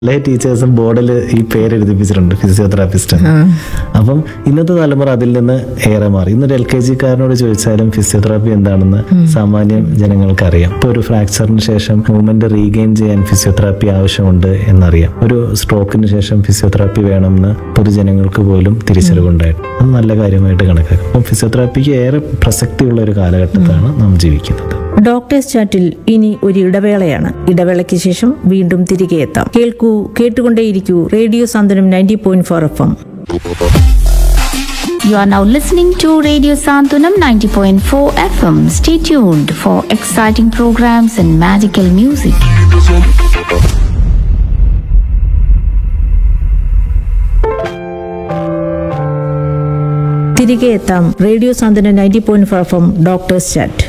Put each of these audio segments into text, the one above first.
എല്ലാ ടീച്ചേഴ്സും ബോർഡിൽ ഈ പേര് എഴുതിപ്പിച്ചിട്ടുണ്ട് ഫിസിയോതെറാപ്പിസ്റ്റ് എന്ന്. അപ്പം ഇന്നത്തെ തലമുറ അതിൽ നിന്ന് ഏറെ മാറി ഇന്നൊരു എൽ കെ ജിക്കാരനോട് ചോദിച്ചാലും ഫിസിയോതെറാപ്പി എന്താണെന്ന് സാമാന്യം ജനങ്ങൾക്ക് അറിയാം ഇപ്പൊ ഒരു ഫ്രാക്ചറിന് ശേഷം മൂവ്മെന്റ് റീഗെയിൻ ചെയ്യാൻ ഫിസിയോതെറാപ്പി ആവശ്യമുണ്ട് എന്നറിയാം ഒരു സ്ട്രോക്കിന് ശേഷം ഫിസിയോതെറാപ്പി വേണമെന്ന് പൊതുജനങ്ങൾക്ക് പോലും തിരിച്ചറിവുണ്ടായിരുന്നു അത് നല്ല കാര്യമായിട്ട് കണക്കാക്കും അപ്പം ഫിസിയോതെറാപ്പിക്ക് ഏറെ പ്രസക്തിയുള്ള ഒരു കാലഘട്ടത്താണ് നാം ജീവിക്കുന്നത് ഡോക്ടേഴ്സ് ചാറ്റിൽ ഇനി ഒരു ഇടവേളയാണ് ഇടവേളയ്ക്ക് ശേഷം വീണ്ടും തിരികെ എത്താം കേൾക്കൂ കേട്ടുകൊണ്ടേയിരിക്കൂ radio Santhwanam ninety point four F M You are now listening to Radio Santunam 90.4 FM. Stay tuned for exciting programs and magical music. തിരികെ എത്താം radio Santhwanam ninety point four F M doctors chat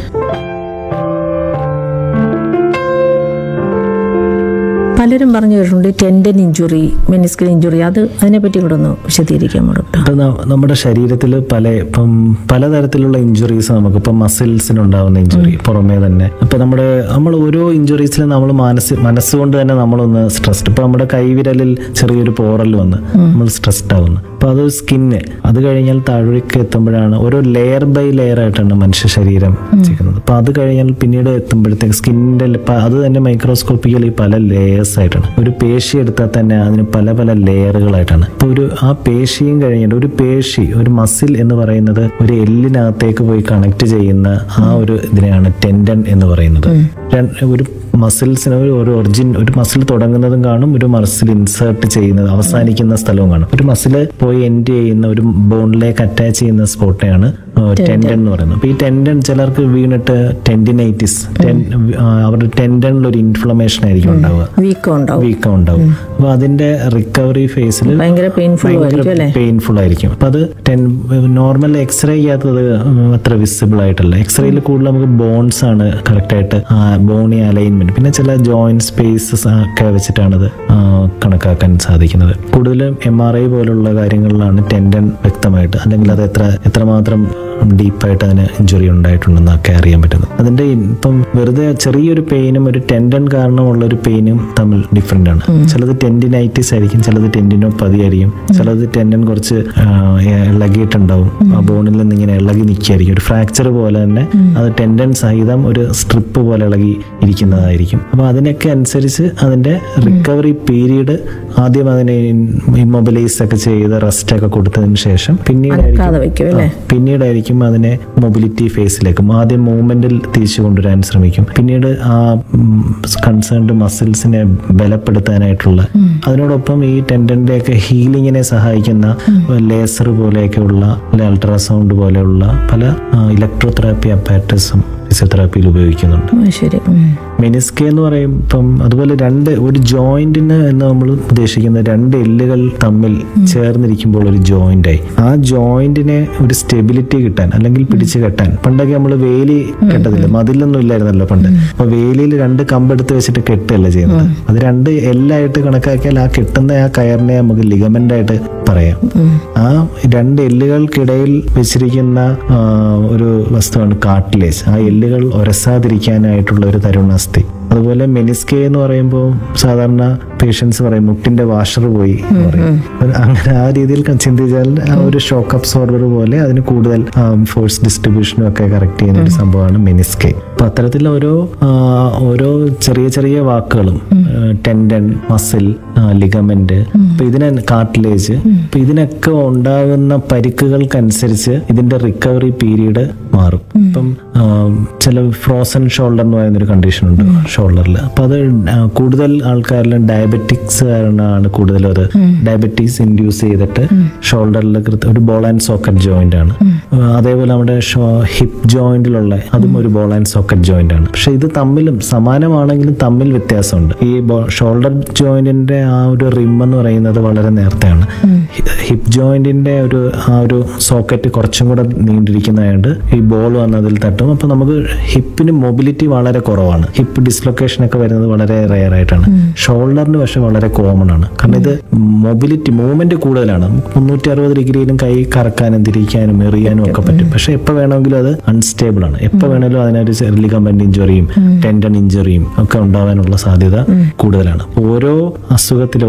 പലരും പറഞ്ഞു കേട്ടിട്ടുണ്ട് ടെൻഡൻ ഇഞ്ചുറി മെനിസ്കൽ ഇഞ്ചുറി അത് അതിനെപ്പറ്റി കൂടെ ഒന്ന് വിശദീകരിക്കാമോ ഡോക്ടർ ഇപ്പൊ ന- നമ്മുടെ ശരീരത്തിൽ പല ഇപ്പം പലതരത്തിലുള്ള ഇഞ്ചുറീസ് നമുക്ക് ഇപ്പം മസിൽസിന് ഉണ്ടാവുന്ന ഇഞ്ചുറി പുറമേ തന്നെ ഇപ്പൊ നമ്മുടെ നമ്മൾ ഓരോ ഇഞ്ചുറീസിലും നമ്മൾ മനസ്സ് മനസ്സുകൊണ്ട് തന്നെ നമ്മളൊന്ന് സ്ട്രെസ്ഡ് ഇപ്പൊ നമ്മുടെ കൈവിരലിൽ ചെറിയൊരു പോറൽ വന്ന് നമ്മൾ സ്ട്രെസ്ഡ് ആവുന്നു അപ്പൊ അത് സ്കിന്ന് അത് കഴിഞ്ഞാൽ താഴേക്ക് എത്തുമ്പോഴാണ് ഓരോ ലെയർ ബൈ ലെയർ ആയിട്ടാണ് മനുഷ്യ ശരീരം ചെയ്യുന്നത് അപ്പൊ അത് കഴിഞ്ഞാൽ പിന്നീട് എത്തുമ്പോഴത്തേക്ക് സ്കിന്നിന്റെ അത് തന്നെ മൈക്രോസ്കോപ്പിക്കലി പല ലേയേഴ്സ് ആയിട്ടാണ് ഒരു പേശി എടുത്താൽ തന്നെ അതിന് പല പല ലെയറുകളായിട്ടാണ് അപ്പൊ ഒരു ആ പേശിയും കഴിഞ്ഞിട്ട് ഒരു പേശി ഒരു മസിൽ എന്ന് പറയുന്നത് ഒരു എല്ലിനകത്തേക്ക് പോയി കണക്ട് ചെയ്യുന്ന ആ ഒരു ഇതിനെയാണ് ടെൻഡൻ എന്ന് പറയുന്നത് രണ്ട് ഒരു മസിൽസിന് ഒരു ഒരു ഒറിജിൻ ഒരു മസിൽ തുടങ്ങുന്നതും കാണും ഒരു മസിൽ ഇൻസേർട്ട് ചെയ്യുന്നത് അവസാനിക്കുന്ന സ്ഥലവും കാണും ഒരു മസിൽ പോയി എൻഡ് ചെയ്യുന്ന ഒരു ബോണിലേക്ക് അറ്റാച്ച് ചെയ്യുന്ന സ്പോട്ടിനെയാണ് ടെൻഡൻ എന്ന് പറയുന്നത് അപ്പൊ ഈ ടെൻഡൻ ചിലർക്ക് വീണിട്ട് ടെൻഡിനൈറ്റിസ് അവരുടെ ടെൻഡനിൽ ഒരു ഇൻഫ്ലമേഷൻ ആയിരിക്കും ഉണ്ടാവുക വീക്കം ഉണ്ടാവും വീക്കം ഉണ്ടാവും അപ്പൊ അതിന്റെ റിക്കവറി ഫേസിൽ ഭയങ്കര പെയിൻഫുൾ ആയിരിക്കും അല്ലേ പെയിൻഫുൾ ആയിരിക്കും അപ്പൊ അത് നോർമൽ എക്സ്റേ ചെയ്യാത്തത് അത്ര വിസിബിൾ ആയിട്ടല്ല എക്സ്റേയിൽ കൂടുതൽ നമുക്ക് ബോൺസ് ആണ് കറക്റ്റ് ആയിട്ട് ബോണി അലൈൻമെന്റ് പിന്നെ ചില ജോയിന്റ് സ്പേസസ് ഒക്കെ വെച്ചിട്ടാണ് അത് ആ, കണക്കാക്കാൻ സാധിക്കുന്നത് കൂടുതലും എം ആർ ഐ പോലുള്ള കാര്യങ്ങളിലാണ് ടെൻഡൻ വ്യക്തമായിട്ട് അല്ലെങ്കിൽ അത് എത്ര എത്രമാത്രം ഡീപ്പായിട്ട് അതിന് ഇഞ്ചുറി ഉണ്ടായിട്ടുണ്ടെന്നൊക്കെ അറിയാൻ പറ്റുന്നത് അതിന്റെ ഇപ്പം വെറുതെ ചെറിയൊരു പെയിനും ഒരു ടെൻഡൻ കാരണമുള്ള ഒരു പെയിനും തമ്മിൽ ഡിഫറെന്റ് ആണ് ചിലത് ടെൻഡിനൈറ്റിസ് ആയിരിക്കും ചിലത് ടെൻഡിനോപ്പതി ആയിരിക്കും ചിലത് ടെൻഡൻ കുറച്ച് ആ, ഇളകിയിട്ടുണ്ടാവും ആ ബോണിൽ നിന്ന് ഇങ്ങനെ ഇളകി നിൽക്കുകയായിരിക്കും ഒരു ഫ്രാക്ചർ പോലെ തന്നെ അത് ടെൻഡൻ സഹിതം ഒരു സ്ട്രിപ്പ് പോലെ ഇളകി ഇരിക്കുന്നതായിരിക്കും അപ്പൊ അതിനൊക്കെ അനുസരിച്ച് അതിന്റെ റിക്കവറി പീരീഡ് ആദ്യം അതിനെ ഇമ്മൊബിലൈസ് ഒക്കെ ചെയ്ത് റെസ്റ്റ് ഒക്കെ കൊടുത്തതിന് ശേഷം പിന്നീടായിരിക്കും അനക്കാതെ വെക്കും അല്ലേ പിന്നീടായിരിക്കും അതിനെ മൊബിലിറ്റി ഫേസിലേക്കും ആദ്യം മൂവ്മെന്റിൽ തിരിച്ചു കൊണ്ടുവരാൻ ശ്രമിക്കും പിന്നീട് ആ കൺസേൺഡ് മസിൽസിനെ ബലപ്പെടുത്താനായിട്ടുള്ള അതിനോടൊപ്പം ഈ ടെൻഡന്റെ ഒക്കെ ഹീലിങ്ങിനെ സഹായിക്കുന്ന ലേസർ പോലെയൊക്കെയുള്ള അൾട്രാസൗണ്ട് പോലെയുള്ള പല ഇലക്ട്രോതെറാപ്പി അപ്പാറ്റസും ഫിസിയോതെറാപ്പിയിൽ ഉപയോഗിക്കുന്നുണ്ട് ആ, ശരി ഉം. മെനിസ്കെ എന്ന് പറയും ഇപ്പം അതുപോലെ രണ്ട് ഒരു ജോയിന്റിന് എന്ന് നമ്മൾ ഉദ്ദേശിക്കുന്ന രണ്ട് എല്ലുകൾ തമ്മിൽ ചേർന്നിരിക്കുമ്പോൾ ഒരു ജോയിന്റ് ആയി ആ ജോയിന്റിനെ ഒരു സ്റ്റെബിലിറ്റി കിട്ടാൻ അല്ലെങ്കിൽ പിടിച്ചു കെട്ടാൻ പണ്ടൊക്കെ നമ്മൾ വേലി കെട്ടതില്ല മതിലൊന്നും ഇല്ലായിരുന്നല്ലോ പണ്ട് അപ്പൊ വേലിയിൽ രണ്ട് കമ്പെടുത്ത് വെച്ചിട്ട് കെട്ടല്ല ചെയ്യുന്നത് അത് രണ്ട് എല്ലായിട്ട് കണക്കാക്കിയാൽ ആ കെട്ടുന്ന ആ കയറിനെ നമുക്ക് ലിഗമെന്റ് ആയിട്ട് പറയാം ആ രണ്ട് എല്ലുകൾക്കിടയിൽ വെച്ചിരിക്കുന്ന ആ, ഒരു വസ്തുവാണ് കാർട്ടിലേജ് ആ എല്ലുകൾ ഒരസാതിരിക്കാനായിട്ടുള്ള ഒരു തരുണാസ്ഥി അതുപോലെ മെനിസ്കെ എന്ന് പറയുമ്പോൾ സാധാരണ പേഷ്യൻസ് പറയും മുട്ടിന്റെ വാഷർ പോയി എന്ന് പറയും ഒരു അങ്ങനെ ആ രീതിയിൽ ക- ചിന്തിച്ചാൽ ആ ഒരു ഷോക്ക് അബ്സോർബർ പോലെ അതിന് കൂടുതൽ ഫോഴ്സ് ഡിസ്ട്രിബ്യൂഷനും ഒക്കെ കറക്റ്റ് ചെയ്യുന്ന ഒരു സംഭവമാണ് മെനിസ്കെ അപ്പൊ അത്തരത്തിൽ ഓരോ ആ, ഓരോ ചെറിയ ചെറിയ വാക്കുകളും ടെൻഡൻ മസിൽ ലിഗമെന്റ് അപ്പൊ ഇതിനെ കാർട്ടിലേജ് അപ്പൊ ഇതിനൊക്കെ ഉണ്ടാകുന്ന പരിക്കുകൾക്കനുസരിച്ച് ഇതിന്റെ റിക്കവറി പീരീഡ് മാറും ഇപ്പം ആ, ചില ഫ്രോസൺ ഷോൾഡർ എന്ന് പറയുന്ന ഒരു കണ്ടീഷൻ ഉണ്ട് ഷോൾഡറിൽ അപ്പൊ അത് ആ, കൂടുതൽ ആൾക്കാരിൽ ഡയബറ്റിക്സ് കാരണമാണ് കൂടുതലും അത് ഡയബറ്റീസ് ഇൻഡ്യൂസ് ചെയ്തിട്ട് ഷോൾഡറിൽ ഒരു ബോൾ ആൻഡ് സോക്കറ്റ് ജോയിന്റ് ആണ് ആ, അതേപോലെ നമ്മുടെ ഹിപ്പ് ജോയിന്റിലുള്ള അതും ഒരു ബോൾ ആൻഡ് സോക്കറ്റ് ജോയിന്റ് ആണ് പക്ഷെ ഇത് തമ്മിലും സമാനമാണെങ്കിലും തമ്മിൽ വ്യത്യാസമുണ്ട് ഈ ഷോൾഡർ ജോയിന്റിന്റെ ആ ഒരു റിം എന്ന് പറയുന്നത് വളരെ നേരത്തെയാണ് ഹിപ്പ് ജോയിന്റിന്റെ ഒരു ആ ഒരു സോക്കറ്റ് കുറച്ചും കൂടെ നീണ്ടിരിക്കുന്നതായത് ഈ ബോൾ വന്ന് അതിൽ തട്ടും അപ്പൊ നമുക്ക് ഹിപ്പിന് മൊബിലിറ്റി വളരെ കുറവാണ് ഹിപ്പ് ഡിസ്ലൊക്കേഷൻ ഒക്കെ വരുന്നത് വളരെ റെയർ ആയിട്ടാണ് ഷോൾഡറിന് പക്ഷെ വളരെ കോമൺ ആണ് കാരണം ഇത് മൊബിലിറ്റി മൂവ്മെന്റ് കൂടുതലാണ് മുന്നൂറ്റി അറുപത് ഡിഗ്രിയിലും കൈ കറക്കാനും തിരിക്കാനും എറിയാനും ഒക്കെ പറ്റും പക്ഷെ എപ്പോൾ വേണമെങ്കിലും അത് അൺസ്റ്റേബിൾ ആണ് എപ്പോൾ വേണമെങ്കിലും അതിനൊരു ലിഗമെന്റ് ഇഞ്ചുറിയും ടെൻഡൻ ഇഞ്ചുറിയും ഒക്കെ ഉണ്ടാവാനുള്ള സാധ്യത കൂടുതലാണ് ഓരോ അസുഖത്തിലും